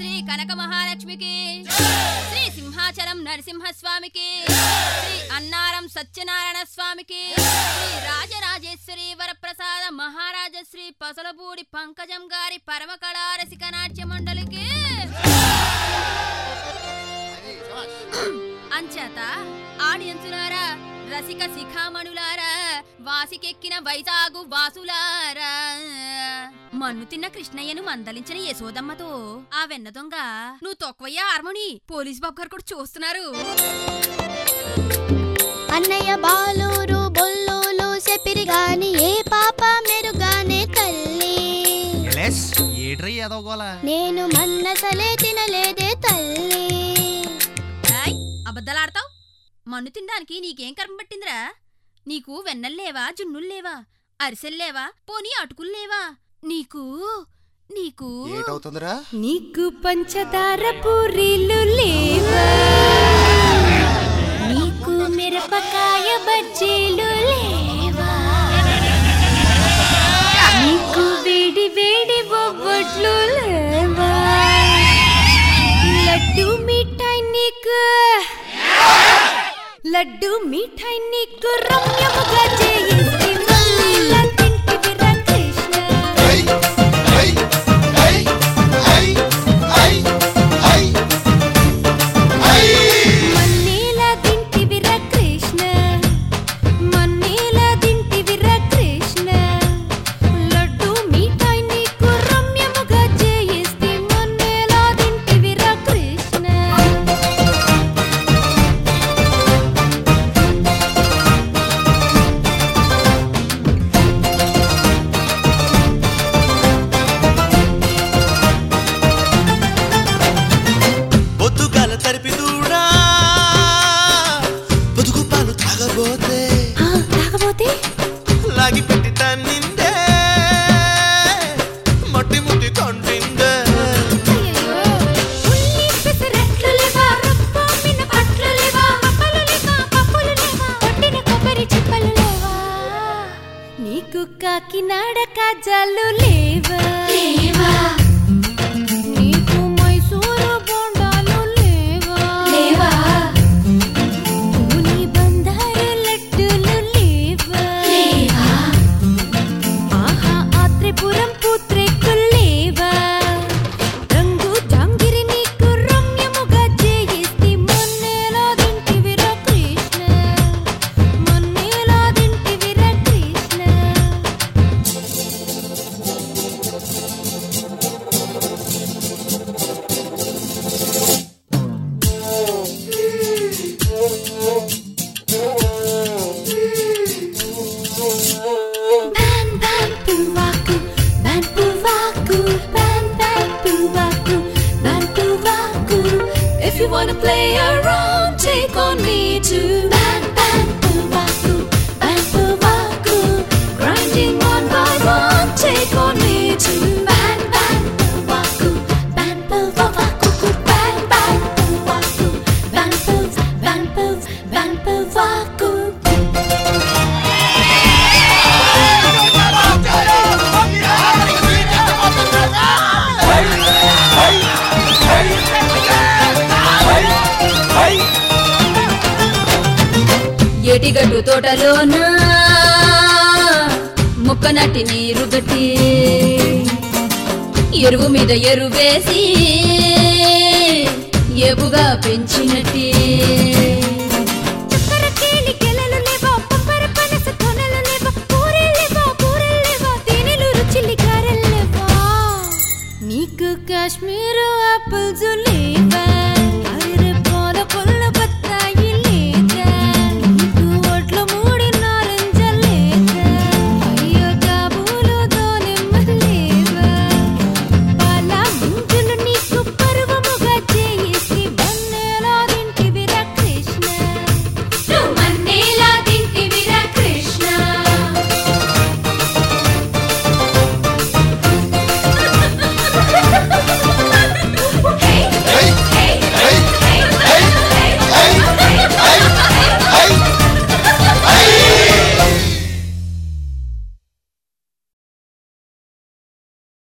శ్రీ కనక మహాలక్ష్మికి శ్రీ సింహాచలం నరసింహస్వామికి శ్రీ అన్నారం సత్యనారాయణ స్వామికి శ్రీ రాజరాజేశ్వరి వరప్రసాద మహారాజ శ్రీ పసలపూడి పంకజం గారి పరమ కళారసిక నాట్య మండలికి అంచేత ఆడియన్సులారా రసిక శిఖామణులారా వాసికెక్కిన వైజాగు వాసులారా మన్ను తిన్న కృష్ణయ్యను మందలించిన యశోదమ్మతో ఆ వెన్న దొంగ నువ్వు తొక్కవయ్యా హార్మోని పోలీస్ బాబు గారు కూడా చూస్తున్నారు అన్నయ్య బాలూరు బొల్లూలు చెప్పిరి గాని ఏ పాప మెరుగానే తల్లి ఎలెస్ ఏట్రై ఎదవగోల నేను మన్నసలే తినలేదే తల్లి ఏయ్, అబద్ధాలాడతావ్ మన్ను తినడానికి నీకేం కర్మ పట్టిందిరా నీకు వెన్నల్లేవా జున్నుల్లేవా అరిసెల్లేవా పోనీ అటుకుల్లేవా నీకు నీకు ఏటవుతుందిరా నీకు పంచదార పూరీలు లేవా నీకు మిరపకాయ బజ్జీలు లేవా నీకు వేడి వేడి బొబ్బట్లు లేవా లడ్డు మిఠాయి నీకు లడ్డు మిఠాయి నీకు రమ్యముగా చేయిస్తే మళ్ళీలా తింటివిరా కృష్ణ మన్నేలా తింటివిరా కృష్ణ మన్నేలా తింటివిరా కృష్ణ లడ్డు మిఠాయి నీకు రమ్యముగా చేయిస్తే మన్నేలా తింటివిరా కృష్ణ బొద్దుగాల తరిపి దూడా బతుకు పాలు తాగబోతే ఆ, తాగబోతే లాగి పెట్టి తన్నిందే మట్టి ముట్టి కంటిందే అయ్యయ్యో, ఉల్లి పెసరట్లు లేవా, రప్ప మినపట్లు లేవా, అప్పలు లేవా, పప్పులు లేవా, కొట్టిన కొబ్బరి చిప్పలు లేవా? నీకు కాకినాడ కాజాలు లేవా నీకు మైసూరు బోండాలు లేవా లేవా పూని బందారు లడ్డులు లేవా లేవా ఆహా ఆ త్రిపురం పూత్రేకులు లేవా రంగు జాంగిరి నీకు రమ్యముగా చేయిస్తే మొన్నేలా తింటివిరా Krishna మొన్నేలా తింటివిరా Krishna Ban ban puwaku, ban puwaku, ban ban puwaku, ban puwaku. If you wanna play around, take on me too. Ban ban puwaku, ban puwaku, grinding one by one, take on me too. Ban ban puwaku, ban puwaku, ban ban puwaku, ban puw, ban puw, ban puwaku. ఎటిగడ్డు తోటలోన ముక్క నట్టి నీరు గట్టి ఎరువు మీద ఎరువేసి ఏపుగా పెంచినట్టి చక్కెర కేళి గెలలు లేవా, పప్పర పనస కొనలు లేవా, పూరీలు లేవా, పూరీలు లేవా, తేనెలు రుచిలి గారెలు లేవా. నీకు కాశ్మీరు ఆపిల్స్